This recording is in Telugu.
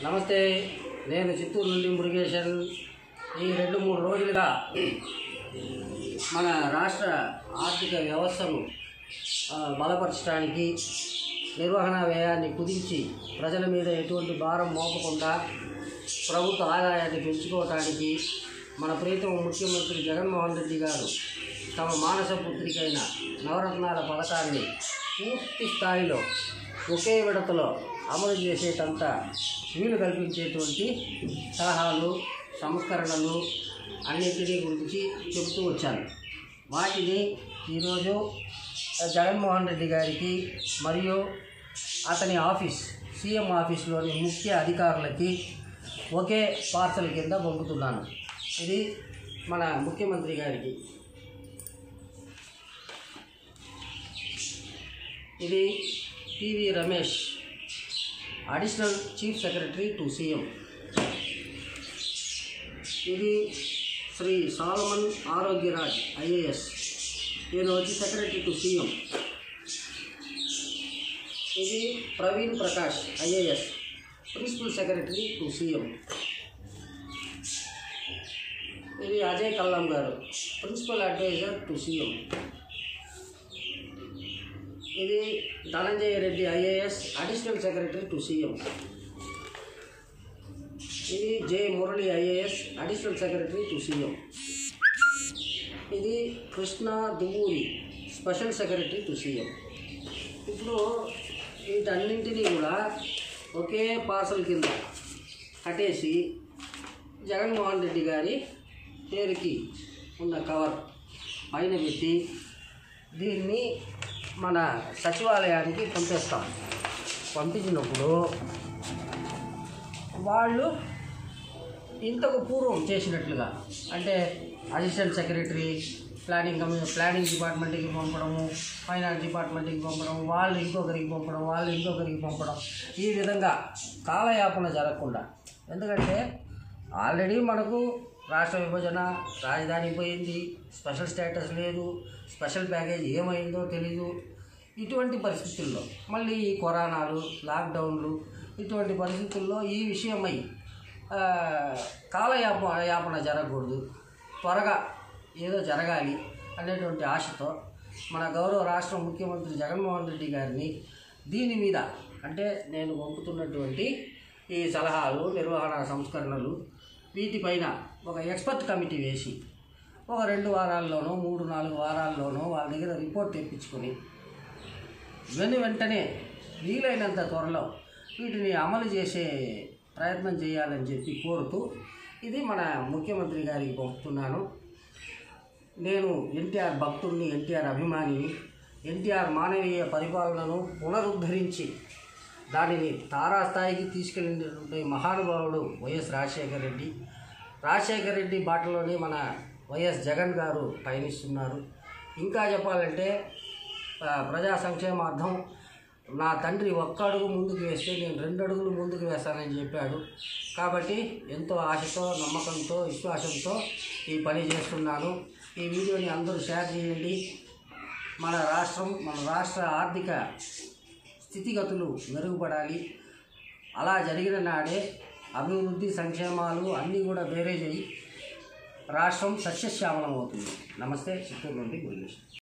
నమస్తే నేను చిత్తూరు నుండి మురుగేశన్ ఈ రెండు మూడు రోజులుగా మన రాష్ట్ర ఆర్థిక వ్యవస్థను ఆ, బలపరచడానికి నిర్వహణ వ్యయాన్ని కుదించి ప్రజల మీద ఎటువంటి భారం మోపకుండా ప్రభుత్వ ఆదాయాన్ని పెంచుకోవటానికి మన ప్రీతమ ముఖ్యమంత్రి జగన్మోహన్ రెడ్డి గారు తమ మానస పుత్రికైన నవరత్నాల పథకాన్ని పూర్తి స్థాయిలో ఒకే విడతలో అమలు చేసేటంత వీలు కల్పించేటువంటి సలహాలు సంస్కరణలు అన్నింటినీ గురించి చెబుతూ వచ్చాను వాటిని ఈరోజు జగన్మోహన్ రెడ్డి గారికి మరియు అతని ఆఫీస్ సీఎం ఆఫీస్లోని ముఖ్య అధికారులకి ఒకే పార్సల్ కింద పంపుతున్నాను ఇది మన ముఖ్యమంత్రి గారికి ఇది PV Ramesh additional chief secretary to CM ఇది శ్రీ సాలమన్ ఆరోగ్యరాజ్ ఐఏఎస్ ఈయన వచ్చి సెక్రటరీ టు సీఎం ఇది Praveen Prakash IAS principal secretary to CM ఇది అజయ్ కల్లం గారు ప్రిన్సిపల్ అడ్వైజర్ టు సీఎం ఇది Dhananjaya Reddy IAS additional secretary to CM ఇది J Murali IAS additional secretary to CM ఇది Krishna Duvvuri special secretary to CM ఇప్పుడు వీటన్నింటినీ కూడా ఒకే పార్సల్ కింద కట్టేసి జగన్మోహన్ రెడ్డి గారి పేరుకి ఉన్న కవర్ పైన పెట్టి దీన్ని మన సచివాలయానికి పంపిస్తాం పంపించినప్పుడు వాళ్ళు ఇంతకు పూర్వం చేసినట్లుగా అంటే అసిస్టెంట్ సెక్రటరీ ప్లానింగ్ కమి ప్లానింగ్ డిపార్ట్మెంట్కి పంపడము ఫైనాన్స్ డిపార్ట్మెంట్కి పంపడం వాళ్ళు ఇంకొకరికి పంపడం వాళ్ళు ఇంకొకరికి పంపడం ఈ విధంగా కాలయాపన జరగకుండా ఎందుకంటే ఆల్రెడీ మనకు రాష్ట్ర విభజన రాజధాని పోయింది స్పెషల్ స్టేటస్ లేదు స్పెషల్ ప్యాకేజ్ ఏమైందో తెలీదు ఇటువంటి పరిస్థితుల్లో మళ్ళీ ఈ కరోనాలు లాక్డౌన్లు ఇటువంటి పరిస్థితుల్లో ఈ విషయమై ఆ, కాలయాప యాపన జరగకూడదు త్వరగా ఏదో జరగాలి అనేటువంటి ఆశతో మన గౌరవ రాష్ట్ర ముఖ్యమంత్రి జగన్మోహన్ రెడ్డి గారిని దీని మీద అంటే నేను పంపుతున్నటువంటి ఈ సలహాలు నిర్వహణ సంస్కరణలు వీటిపైన ఒక ఎక్స్పర్ట్ కమిటీ వేసి ఒక రెండు వారాల్లోనో మూడు నాలుగు వారాల్లోనో వాళ్ళ దగ్గర రిపోర్ట్ తెప్పించుకొని వెను వెంటనే వీలైనంత త్వరలో వీటిని అమలు చేసే ప్రయత్నం చేయాలని చెప్పి కోరుతూ ఇది మన ముఖ్యమంత్రి గారికి పంపుతున్నాను నేను ఎన్టీఆర్ భక్తుడిని ఎన్టీఆర్ అభిమానిని ఎన్టీఆర్ మానవీయ పరిపాలనను పునరుద్ధరించి దానిని తారాస్థాయికి తీసుకెళ్ళినటువంటి మహానుభావుడు వైఎస్ రాజశేఖర రెడ్డి రాజశేఖర రెడ్డి బాటలోనే మన వైఎస్ జగన్ గారు పయనిస్తున్నారు ఇంకా చెప్పాలంటే ఆ, ప్రజా సంక్షేమార్థం నా తండ్రి ఒక్క అడుగు ముందుకు వేస్తే నేను రెండు అడుగులు ముందుకు వేస్తానని చెప్పాడు కాబట్టి ఎంతో ఆశతో నమ్మకంతో విశ్వాసంతో ఈ పని చేస్తున్నాను ఈ వీడియోని అందరూ షేర్ చేయండి మన రాష్ట్రం మన రాష్ట్ర ఆర్థిక స్థితిగతులు మెరుగుపడాలి అలా జరిగిన నాడే అభివృద్ధి సంక్షేమాలు అన్నీ కూడా బేరేజ్ అయ్యి రాష్ట్రం సస్యశ్యామలం అవుతుంది నమస్తే చిత్తూరు నుండి గురుగేష్